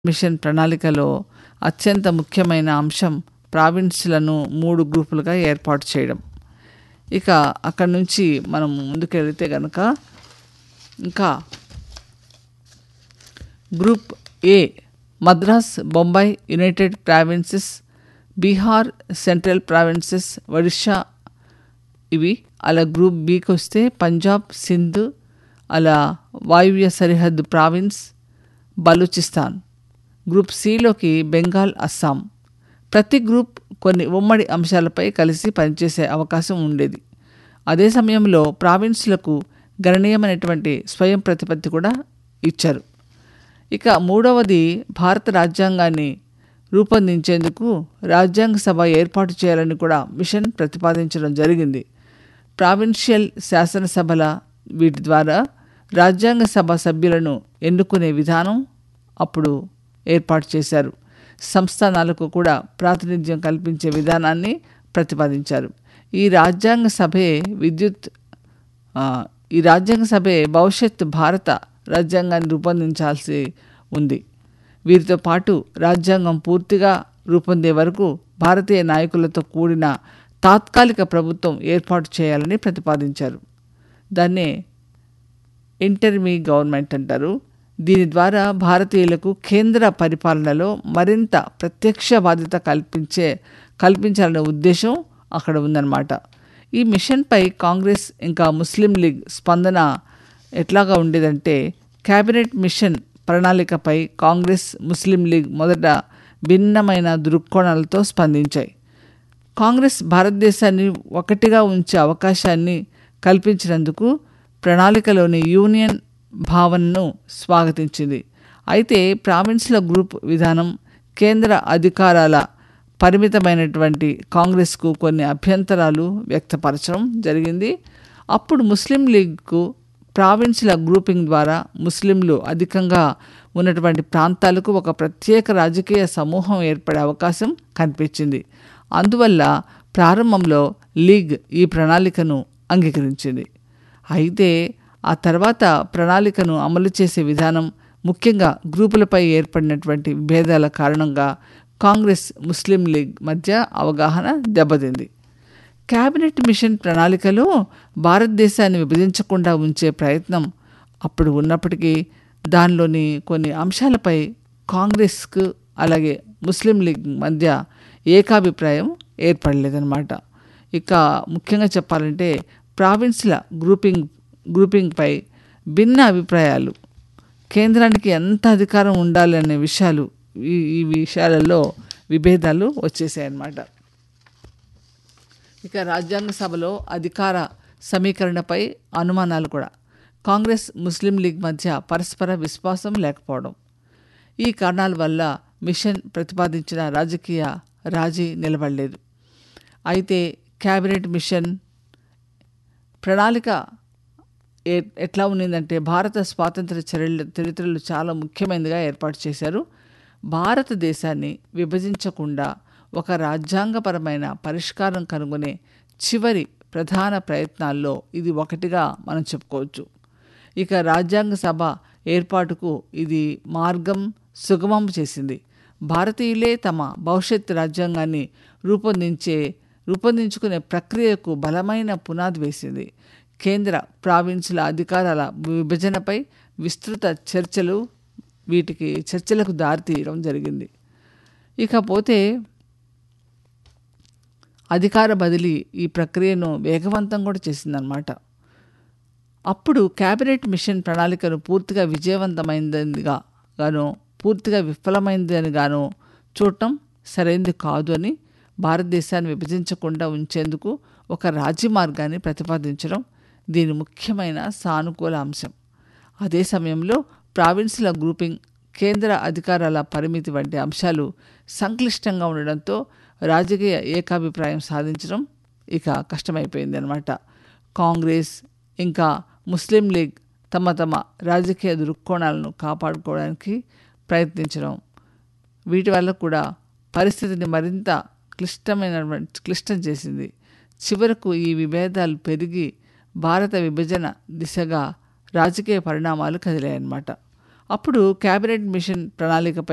machine ప్రణాళికలో అత్యంత ముఖ్యమైన అంశం ప్రావిన్స్లను మూడు గ్రూపులుగా ఏర్పాటు చేయడం ఇక అక్కడి నుంచి మనం ముందుకెళ్తే గనక ఇంకా group A Madras Bombay united provinces Bihar central provinces Odisha ఇవి అలా గ్రూప్ బికి వస్తే పంజాబ్ సింధ్ అలా వాయువ్య సరిహద్దు ప్రావిన్స్ బలూచిస్తాన్ గ్రూప్ సిలోకి బెంగాల్ అస్సాం ప్రతి గ్రూప్ కొన్ని ఉమ్మడి అంశాలపై కలిసి పనిచేసే అవకాశం ఉండేది అదే సమయంలో ప్రావిన్స్లకు గణనీయమైనటువంటి స్వయం ప్రతిపత్తి కూడా ఇచ్చారు ఇక మూడవది భారత రాజ్యాంగాన్ని రూపొందించేందుకు రాజ్యాంగ సభ ఏర్పాటు చేయాలని కూడా మిషన్ ప్రతిపాదించడం జరిగింది ప్రావిన్షియల్ శాసనసభల వీటి ద్వారా రాజ్యాంగ సభ సభ్యులను ఎన్నుకునే విధానం అప్పుడు ఏర్పాటు చేశారు సంస్థానాలకు కూడా ప్రాతినిధ్యం కల్పించే విధానాన్ని ప్రతిపాదించారు ఈ రాజ్యాంగ సభే విద్యుత్ ఆ, ఈ రాజ్యాంగ సభే భవిష్యత్ భారత రాజ్యాంగాన్ని రూపొందించాల్సి ఉంది వీరితో పాటు రాజ్యాంగం పూర్తిగా రూపొందే వరకు భారతీయ నాయకులతో కూడిన తాత్కాలిక ప్రభుత్వం ఏర్పాటు చేయాలని ప్రతిపాదించారు దాన్నే ఇంటర్మీ గవర్నమెంట్ అంటారు దీని ద్వారా భారతీయులకు కేంద్ర పరిపాలనలో మరింత ప్రత్యక్ష బాధ్యత కల్పించే కల్పించాలనే ఉద్దేశం అక్కడ ఉందన్నమాట ఈ మిషన్పై కాంగ్రెస్ ఇంకా ముస్లిం లీగ్ స్పందన ఎట్లాగా ఉండేదంటే కేబినెట్ మిషన్ ప్రణాళికపై కాంగ్రెస్ ముస్లిం లీగ్ మొదట భిన్నమైన దృక్కోణాలతో స్పందించాయి కాంగ్రెస్ భారతదేశాన్ని ఒకటిగా ఉంచే అవకాశాన్ని కల్పించినందుకు ప్రణాళికలోని యూనియన్ భావనను స్వాగతించింది అయితే ప్రావిన్స్ల గ్రూప్ విధానం కేంద్ర అధికారాల పరిమితమైనటువంటి కాంగ్రెస్కు కొన్ని అభ్యంతరాలు వ్యక్తపరచడం జరిగింది అప్పుడు ముస్లిం లీగ్కు ప్రావిన్స్ల గ్రూపింగ్ ద్వారా ముస్లింలు అధికంగా ఉన్నటువంటి ప్రాంతాలకు ఒక ప్రత్యేక రాజకీయ సమూహం ఏర్పడే అవకాశం కనిపించింది అందువల్ల ప్రారంభంలో లీగ్ ఈ ప్రణాళికను అంగీకరించింది అయితే ఆ తర్వాత ప్రణాళికను అమలు చేసే విధానం ముఖ్యంగా గ్రూపులపై ఏర్పడినటువంటి విభేదాల కారణంగా కాంగ్రెస్ ముస్లిం లీగ్ మధ్య అవగాహన దెబ్బతింది కేబినెట్ మిషన్ ప్రణాళికలో భారతదేశాన్ని విభజించకుండా ఉంచే ప్రయత్నం అప్పుడు ఉన్నప్పటికీ దానిలోని కొన్ని అంశాలపై కాంగ్రెస్కు అలాగే ముస్లిం లీగ్ మధ్య ఏకాభిప్రాయం ఏర్పడలేదన్నమాట ఇక ముఖ్యంగా చెప్పాలంటే ప్రావిన్స్ల గ్రూపింగ్ గ్రూపింగ్పై భిన్న అభిప్రాయాలు కేంద్రానికి ఎంత అధికారం ఉండాలి అనే విషయాలు ఈ ఈ విషయాలలో విభేదాలు వచ్చేసాయన్నమాట ఇక రాజ్యాంగ సభలో అధికార సమీకరణపై అనుమానాలు కూడా కాంగ్రెస్ ముస్లిం లీగ్ మధ్య పరస్పర విశ్వాసం లేకపోవడం ఈ కారణాల వల్ల మిషన్ ప్రతిపాదించిన రాజకీయ రాజీ నిలబడలేదు అయితే క్యాబినెట్ మిషన్ ప్రణాళిక ఏ ఎట్లా ఉన్నిందంటే భారత స్వాతంత్ర చర్యల చరిత్రలు చాలా ముఖ్యమైనదిగా ఏర్పాటు చేశారు భారతదేశాన్ని విభజించకుండా ఒక రాజ్యాంగపరమైన పరిష్కారం కనుగొనే చివరి ప్రధాన ప్రయత్నాల్లో ఇది ఒకటిగా మనం చెప్పుకోవచ్చు ఇక రాజ్యాంగ సభ ఏర్పాటుకు ఇది మార్గం సుగమం చేసింది భారతీయులే తమ భవిష్యత్ రాజ్యాంగాన్ని రూపొందించే రూపొందించుకునే ప్రక్రియకు బలమైన పునాది వేసింది కేంద్ర ప్రావిన్సుల అధికారాల విభజనపై విస్తృత చర్చలు వీటికి చర్చలకు దారితీయడం జరిగింది ఇకపోతే అధికార బదిలీ ఈ ప్రక్రియను వేగవంతం కూడా చేసిందనమాట అప్పుడు కేబినెట్ మిషన్ ప్రణాళికను పూర్తిగా విజయవంతమైందిగా గాను పూర్తిగా విఫలమైందని గాను చూడటం సరైనది కాదు అని భారతదేశాన్ని విభజించకుండా ఉంచేందుకు ఒక రాజ్య మార్గాన్ని ప్రతిపాదించడం దీని ముఖ్యమైన సానుకూల అంశం అదే సమయంలో ప్రావిన్స్ల గ్రూపింగ్ కేంద్ర అధికారాల పరిమితి వంటి అంశాలు సంక్లిష్టంగా ఉండడంతో రాజకీయ ఏకాభిప్రాయం సాధించడం ఇక కష్టమైపోయింది అనమాట కాంగ్రెస్ ఇంకా ముస్లిం లీగ్ తమ తమ రాజకీయ దృక్కోణాలను కాపాడుకోవడానికి ప్రయత్నించడం వీటి వల్ల కూడా పరిస్థితిని మరింత క్లిష్టమైన క్లిష్టం చేసింది చివరకు ఈ విభేదాలు పెరిగి భారత విభజన దిశగా రాజకీయ పరిణామాలు కదిలాయన్నమాట అప్పుడు కేబినెట్ మిషన్ ప్రణాళికపై